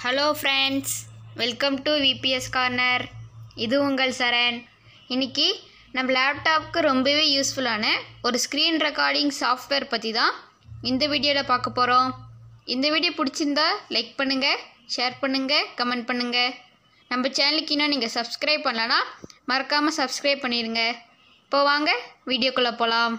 hello friends welcome to VBS corner இது உங்கள் சரண் இன்னைக்கு நம்ம லேப்டாப்க்கு ரொம்பவே யூஸ்ஃபுல்லான ஒரு ஸ்க்ரீன் ரெக்கார்டிங் சாஃப்ட்வேர் பற்றி தான் இந்த வீடியோவில் பார்க்க போகிறோம் இந்த வீடியோ பிடிச்சிருந்தா லைக் பண்ணுங்கள் ஷேர் பண்ணுங்கள் கமெண்ட் பண்ணுங்கள் நம்ம சேனலுக்கு இன்னும் நீங்கள் சப்ஸ்கிரைப் பண்ணலனா மறக்காமல் சப்ஸ்கிரைப் பண்ணிடுங்க இப்போ வாங்க வீடியோக்குள்ளே போகலாம்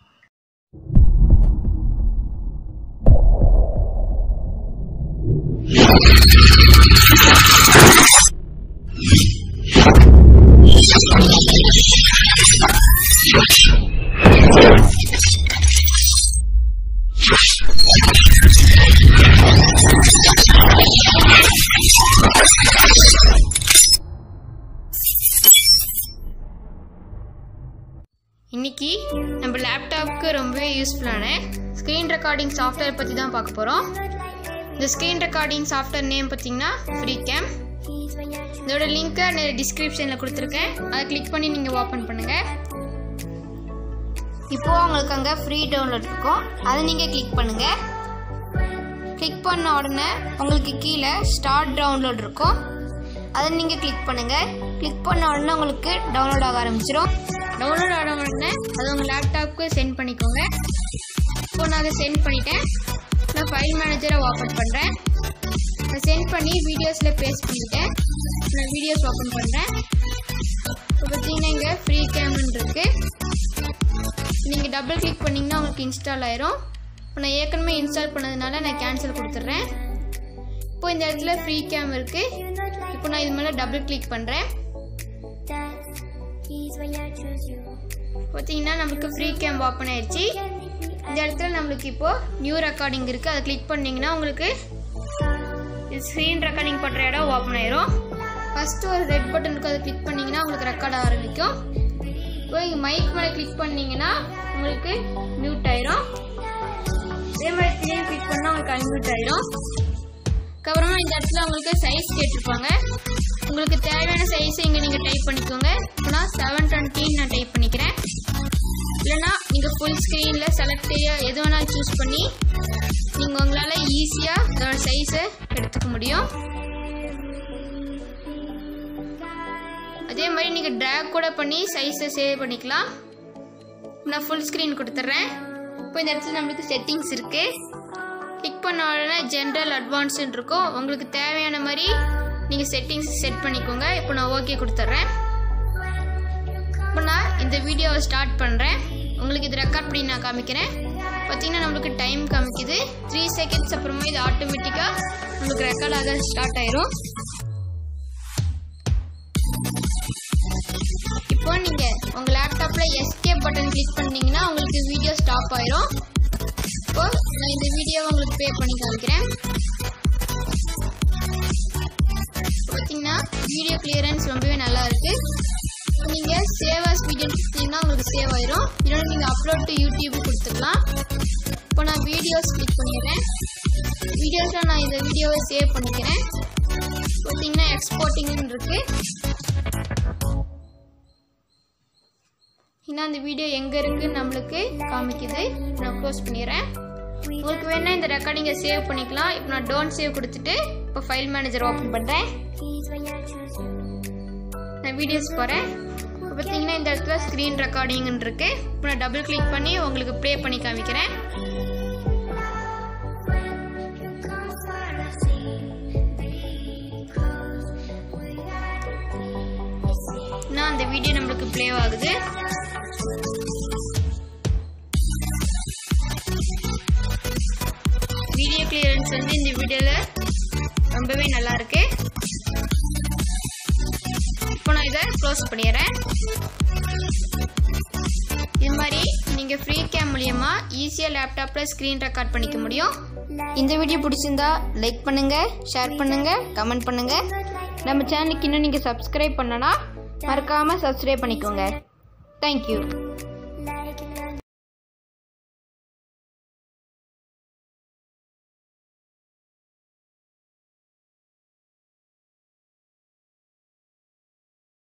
இன்னைக்கு நம்ம லேப்டாப்க்கு ரொம்பவே யூஸ்ஃபுல்லான ஸ்க்ரீன் ரெக்கார்டிங் சாஃப்ட்வேர் பற்றி தான் பார்க்க போகிறோம் இந்த ஸ்க்ரீன் ரெக்கார்டிங் சாஃப்ட்வேர் நேம் பார்த்தீங்கன்னா ஃப்ரீ கேம் இதோட லிங்க்கை நான் டிஸ்கிரிப்ஷனில் கொடுத்துருக்கேன் அதை கிளிக் பண்ணி நீங்கள் ஓப்பன் பண்ணுங்கள் இப்போது உங்களுக்கு அங்கே ஃப்ரீ டவுன்லோட் இருக்கும் அதை நீங்கள் கிளிக் பண்ணுங்கள் கிளிக் பண்ண உடனே உங்களுக்கு கீழே ஸ்டார்ட் டவுன்லோட் இருக்கும் அதை நீங்கள் கிளிக் பண்ணுங்கள் கிளிக் பண்ண உடனே உங்களுக்கு டவுன்லோட் ஆக ஆரம்பிச்சிடும் டவுன்லோட் ஆன உடனே அது உங்கள் லேப்டாப்க்கு சென்ட் பண்ணிக்கோங்க இப்போ நான் அதை சென்ட் பண்ணிட்டேன் நான் ஃபைல் மேனேஜரை ஓப்பன் பண்ணுறேன் நான் சென்ட் பண்ணி வீடியோஸில் பேஸ்ட் பண்ணிட்டேன் நான் வீடியோஸ் ஓப்பன் பண்ணுறேன் இப்போ பார்த்தீங்கன்னா இங்கே ஃப்ரீ கேமன் இருக்குது நீங்கள் டபுள் கிளிக் பண்ணிங்கன்னா உங்களுக்கு இன்ஸ்டால் ஆயிரும் இப்போ நான் ஏற்கனவே இன்ஸ்டால் பண்ணதுனால நான் கேன்சல் கொடுத்துட்றேன் இப்போ இந்த இடத்துல ஃப்ரீ கேம் இருக்குது இப்போ நான் இது மேலே டபுள் கிளிக் பண்ணுறேன் பார்த்தீங்கன்னா நம்மளுக்கு ஃப்ரீ கேம் ஓப்பன் ஆயிடுச்சு இந்த இடத்துல நம்மளுக்கு இப்போ நியூ ரெக்கார்டிங் இருக்குது அதை கிளிக் பண்ணிங்கன்னா உங்களுக்கு ஸ்க்ரீன் ரெக்கார்டிங் பண்ணுற இடம் ஓப்பன் ஆயிரும் ஃபஸ்ட்டு ஒரு ரெட் பட்டன் இருக்குது அதை கிளிக் பண்ணிங்கன்னா உங்களுக்கு ரெக்கார்ட் ஆரம்பிக்கும் இப்போ இங்கே மைக் மேலே கிளிக் பண்ணீங்கன்னா உங்களுக்கு மியூட் ஆயிரும் இதே மாதிரி திரும்பி கிளிக் பண்ணால் உங்களுக்கு அன்மியூட் ஆயிரும் அதுக்கப்புறமா இந்த இடத்துல உங்களுக்கு சைஸ் கேட்டிருப்பாங்க உங்களுக்கு தேவையான சைஸை இங்கே நீங்கள் டைப் பண்ணிக்கோங்க இப்போ நான் செவன் டுவெண்ட்டின்னு நான் டைப் பண்ணிக்கிறேன் இல்லைனா நீங்கள் ஃபுல் ஸ்க்ரீனில் செலக்ட் எது வேணாலும் சூஸ் பண்ணி நீங்கள் உங்களால் ஈஸியாக இதோட சைஸை எடுத்துக்க முடியும் அதே மாதிரி நீங்கள் ட்ராக் கூட பண்ணி சைஸை சேவ் பண்ணிக்கலாம் நான் ஃபுல் ஸ்க்ரீன் கொடுத்துட்றேன் இப்போ இந்த இடத்துல நம்மளுக்கு செட்டிங்ஸ் இருக்குது கிளிக் பண்ண உடனே ஜென்ரல் அட்வான்ஸ்ன்னு இருக்கும் உங்களுக்கு தேவையான மாதிரி நீங்கள் செட்டிங்ஸ் செட் பண்ணிக்கோங்க இப்போ நான் ஓகே கொடுத்துட்றேன் இப்போ நான் இந்த வீடியோவை ஸ்டார்ட் பண்ணுறேன் உங்களுக்கு இது ரெக்கார்ட் பண்ணி நான் காமிக்கிறேன் பார்த்தீங்கன்னா நம்மளுக்கு டைம் காமிக்குது த்ரீ செகண்ட்ஸ் அப்புறமா இது ஆட்டோமேட்டிக்காக நம்மளுக்கு ரெக்கார்ட் ஆக ஸ்டார்ட் ஆயிரும் இப்போ நீங்கள் உங்கள் லேப்டாப்பில் எஸ்கேப் பட்டன் கிளிக் பண்ணீங்கன்னா உங்களுக்கு வீடியோ ஸ்டாப் ஆயிரும் இப்போ நான் இந்த வீடியோவை உங்களுக்கு ப்ளே பண்ணி காமிக்கிறேன் பார்த்தீங்கன்னா வீடியோ கிளியரன்ஸ் ரொம்பவே நல்லா இருக்கு நீங்கள் சேவ் ஆஸ் வீடியோ கொடுத்தீங்கன்னா உங்களுக்கு சேவ் ஆயிரும் இல்லைன்னா நீங்கள் அப்லோட் டு யூடியூப் கொடுத்துக்கலாம் இப்போ நான் வீடியோஸ் கிளிக் பண்ணிடுறேன் வீடியோஸில் நான் இந்த வீடியோவை சேவ் பண்ணிக்கிறேன் பார்த்தீங்கன்னா எக்ஸ்போர்ட்டிங்னு இருக்கு இன்னும் அந்த வீடியோ எங்கே இருக்குன்னு நம்மளுக்கு காமிக்குது நான் க்ளோஸ் பண்ணிடுறேன் உங்களுக்கு வேணால் இந்த ரெக்கார்டிங்கை சேவ் பண்ணிக்கலாம் இப்போ நான் டோன்ட் சேவ் கொடுத்துட்டு இப்போ ஃபைல் மேனேஜர் ஓப்பன் பண்ணுறேன் நான் வீடியோஸ் போகிறேன் இப்போ பார்த்தீங்கன்னா இந்த இடத்துல ஸ்க்ரீன் ரெக்கார்டிங்னு இருக்கு இப்போ நான் டபுள் கிளிக் பண்ணி உங்களுக்கு ப்ளே பண்ணி காமிக்கிறேன் நான் அந்த வீடியோ நம்மளுக்கு ப்ளே ஆகுது வீடியோ கிளியரன்ஸ் வந்து இந்த வீடியோவில் ரொம்பவே நல்லா இருக்கு இப்போ நான் இதை க்ளோஸ் பண்ணிடுறேன் இது மாதிரி நீங்கள் ஃப்ரீ கேம் மூலியமாக ஈஸியாக லேப்டாப்பில் ஸ்க்ரீன் ரெக்கார்ட் பண்ணிக்க முடியும் இந்த வீடியோ பிடிச்சிருந்தா லைக் பண்ணுங்கள் ஷேர் பண்ணுங்கள் கமெண்ட் பண்ணுங்கள் நம்ம சேனலுக்கு இன்னும் நீங்கள் சப்ஸ்கிரைப் பண்ணனா மறக்காமல் சப்ஸ்கிரைப் பண்ணிக்கோங்க தேங்க்யூ